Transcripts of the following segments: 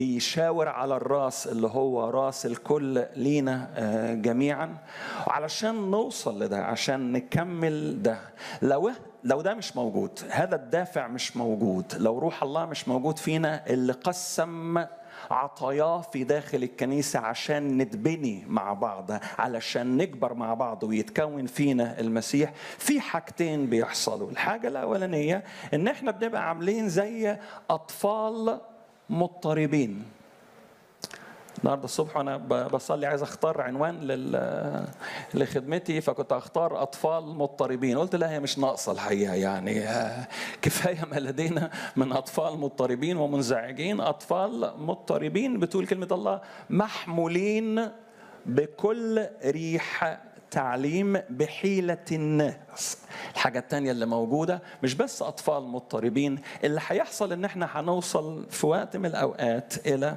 يشاور على الراس اللي هو راس الكل لينا آه، جميعا وعلشان نوصل لده عشان نكمل ده لو لو ده مش موجود هذا الدافع مش موجود لو روح الله مش موجود فينا اللي قسم عطاياه في داخل الكنيسة عشان نتبني مع بعض علشان نكبر مع بعض ويتكون فينا المسيح في حاجتين بيحصلوا الحاجة الأولانية إن إحنا بنبقى عاملين زي أطفال مضطربين النهارده الصبح وانا ب- بصلي عايز اختار عنوان لل... لخدمتي فكنت اختار اطفال مضطربين قلت لا هي مش ناقصه الحقيقه يعني آه، كفايه ما لدينا من اطفال مضطربين ومنزعجين اطفال مضطربين بتقول كلمه الله محمولين بكل ريح تعليم بحيلة الناس الحاجة التانية اللي موجودة مش بس أطفال مضطربين اللي هيحصل إن إحنا هنوصل في وقت من الأوقات إلى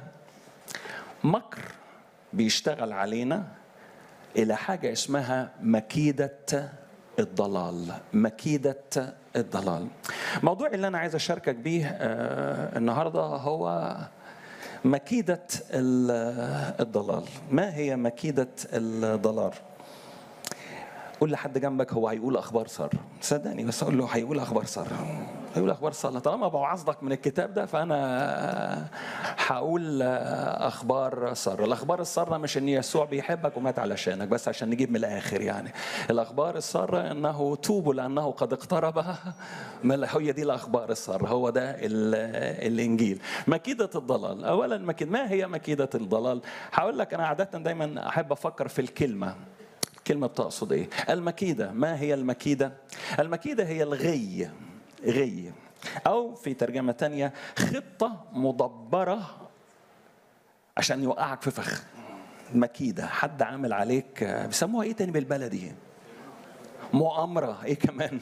مكر بيشتغل علينا إلى حاجة اسمها مكيدة الضلال مكيدة الضلال موضوع اللي أنا عايز أشاركك بيه آه، النهاردة هو مكيدة ال- الضلال ما هي مكيدة الضلال قول لحد جنبك هو هيقول اخبار ساره صدقني بس اقول له هيقول اخبار ساره هيقول اخبار ساره طالما بوعظك من الكتاب ده فانا هقول اخبار ساره الاخبار الساره مش ان يسوع بيحبك ومات علشانك بس عشان نجيب من الاخر يعني الاخبار الساره انه توبوا لانه قد اقترب ما هي دي الاخبار الساره هو ده ال- الانجيل مكيده الضلال اولا مكيد ما هي مكيده الضلال هقول لك انا عاده دايما احب افكر في الكلمه كلمة بتقصد ايه؟ المكيدة، ما هي المكيدة؟ المكيدة هي الغي غي أو في ترجمة تانية خطة مدبرة عشان يوقعك في فخ مكيدة حد عامل عليك بيسموها ايه تاني بالبلدي؟ مؤامرة ايه كمان؟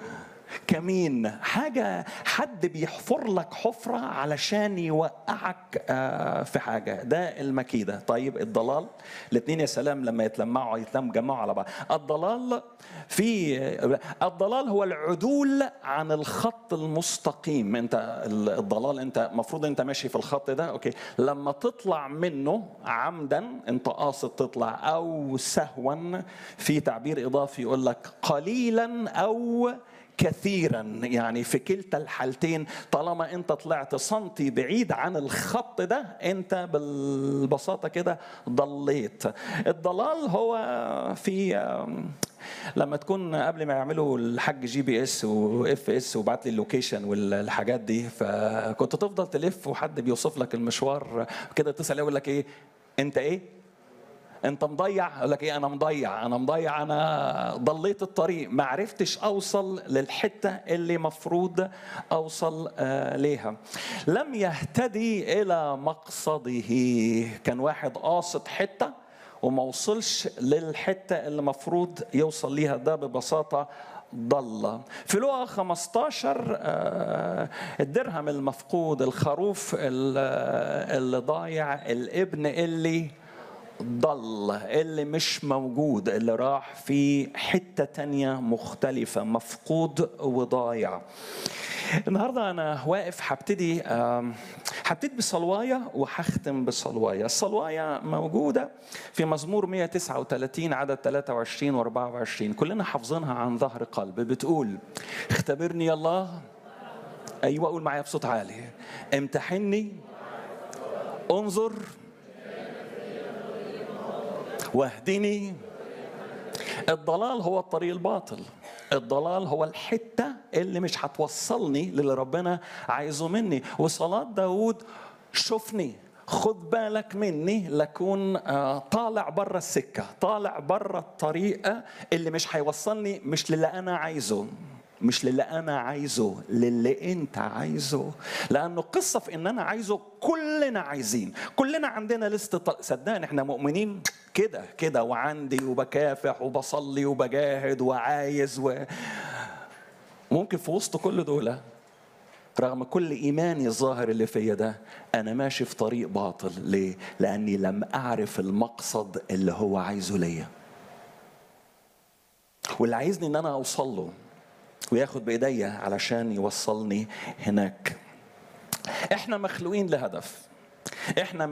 كمين حاجة حد بيحفر لك حفرة علشان يوقعك آه، في حاجة ده المكيدة طيب الضلال الاثنين يا سلام لما يتلمعوا يتلم جمعوا على بعض الضلال في الضلال هو العدول عن الخط المستقيم انت الضلال انت المفروض انت ماشي في الخط ده اوكي لما تطلع منه عمدا انت قاصد تطلع او سهوا في تعبير اضافي يقول لك قليلا او كثيرا يعني في كلتا الحالتين طالما انت طلعت سنتي بعيد عن الخط ده انت بالبساطه كده ضليت الضلال هو في لما تكون قبل ما يعملوا الحاج جي بي اس واف اس وبعت لي اللوكيشن والحاجات دي فكنت تفضل تلف وحد بيوصف لك المشوار كده تسال يقول لك ايه انت ايه انت مضيع اقول لك ايه انا مضيع انا مضيع انا ضليت الطريق ما عرفتش اوصل للحته اللي مفروض اوصل آه ليها لم يهتدي الى مقصده كان واحد قاصد حته وما وصلش للحته اللي مفروض يوصل ليها ده ببساطه ضل في لغة 15 آه، الدرهم المفقود الخروف ال- اللي ضايع الابن اللي ضل اللي مش موجود اللي راح في حتة تانية مختلفة مفقود وضايع النهاردة أنا واقف هبتدي آم، هبتدي بصلواية وهختم بصلواية الصلواية موجودة في مزمور 139 عدد 23 و 24 كلنا حافظينها عن ظهر قلب بتقول اختبرني يا الله أيوة قول معايا بصوت عالي امتحني انظر واهدني الضلال هو الطريق الباطل الضلال هو الحتة اللي مش هتوصلني للي ربنا عايزه مني وصلاة داود شوفني خد بالك مني لكون آه، طالع بره السكة طالع بره الطريقة اللي مش هيوصلني مش للي أنا عايزه مش للي انا عايزه للي انت عايزه لانه قصه في ان انا عايزه كلنا عايزين كلنا عندنا لست طل... صدقني احنا مؤمنين كده كده وعندي وبكافح وبصلي وبجاهد وعايز و... ممكن في وسط كل دول رغم كل ايماني الظاهر اللي فيا ده انا ماشي في طريق باطل ليه لاني لم اعرف المقصد اللي هو عايزه ليا واللي عايزني ان انا اوصل له وياخد بايديا علشان يوصلني هناك احنا مخلوقين لهدف احنا